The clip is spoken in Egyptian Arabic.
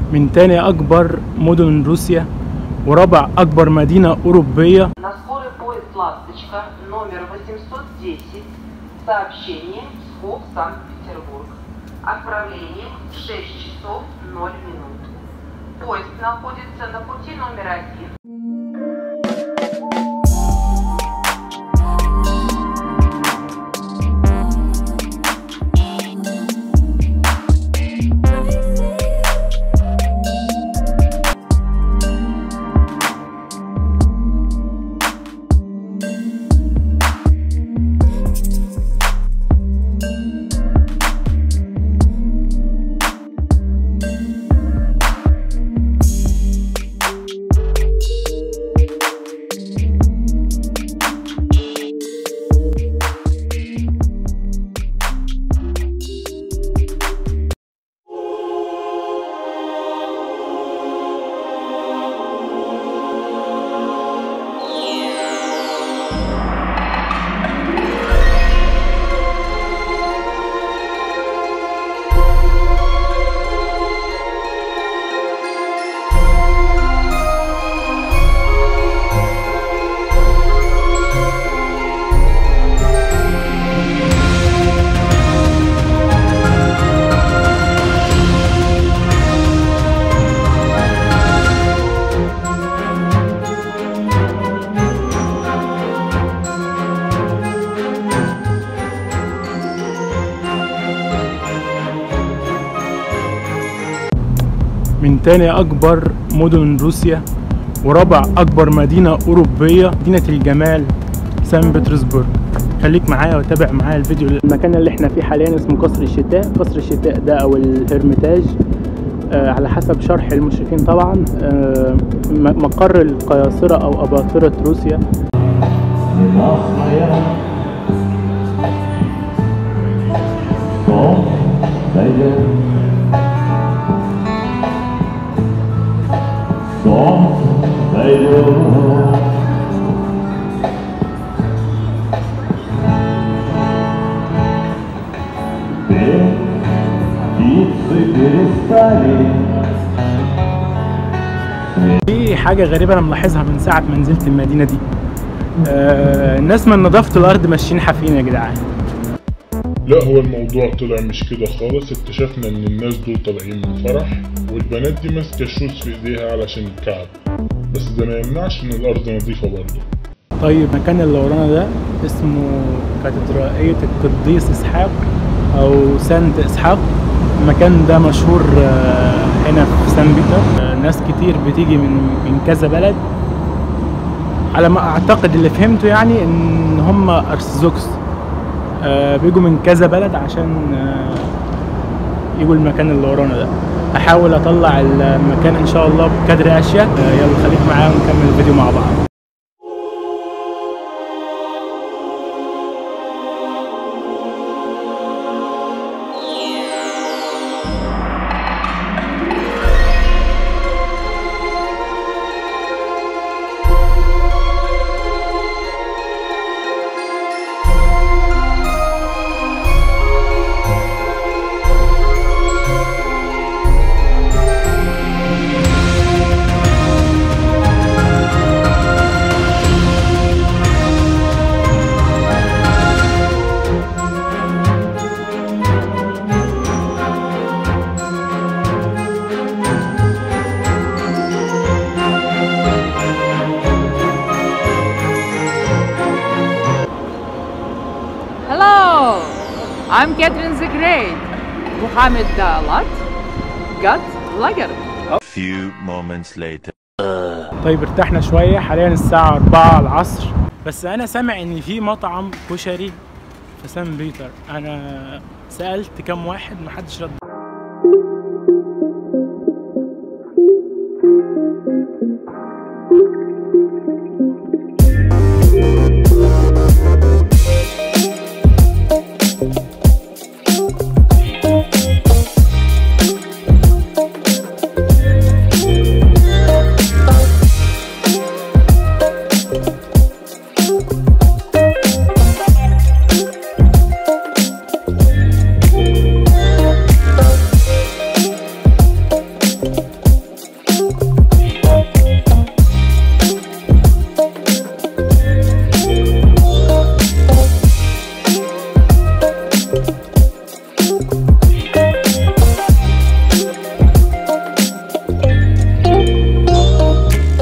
من تاني أكبر مدن روسيا ورابع أكبر مدينة أوروبية На скорый поезд «Ласточка» номер 810 с сообщением Псков-Санкт-Петербург. Отправление в 6 часов 0 минут. Поезд находится на пути номер один. من تاني أكبر مدن روسيا ورابع أكبر مدينة أوروبية مدينة الجمال سان بطرسبرغ خليك معايا وتابع معايا الفيديو المكان اللي احنا فيه حاليا اسمه قصر الشتاء قصر الشتاء ده أو الهرميتاج آه على حسب شرح المشرفين طبعا آه م- مقر القياصرة أو أباطرة روسيا Птицы перестали في حاجة غريبة أنا ملاحظها من ساعة ما نزلت المدينة دي آه الناس من نظافة الأرض ماشيين حافين يا جدعان لا هو الموضوع طلع مش كده خالص اكتشفنا ان الناس دول طالعين من فرح والبنات دي ماسكه شوز في ايديها علشان الكعب بس ده ما يمنعش ان الارض نظيفه برضه طيب المكان اللي ورانا ده اسمه كاتدرائية القديس إسحاق أو سانت إسحاق المكان ده مشهور آه، هنا في سان بيتر آه، ناس كتير بتيجي من من كذا بلد على ما أعتقد اللي فهمته يعني إن هم أرثوذكس آه، بيجوا من كذا بلد عشان آه، يجوا المكان اللي ورانا ده هحاول أطلع المكان إن شاء الله بكادر أشياء آه، يلا خليك معايا ونكمل الفيديو مع بعض Hello, I'm Catherine the Great. Muhammad Dalat, Gat Lager. Few moments later. طيب ارتحنا شوية حاليا الساعة 4 العصر بس أنا سامع إن في مطعم كشري في سان بيتر أنا سألت كام واحد محدش رد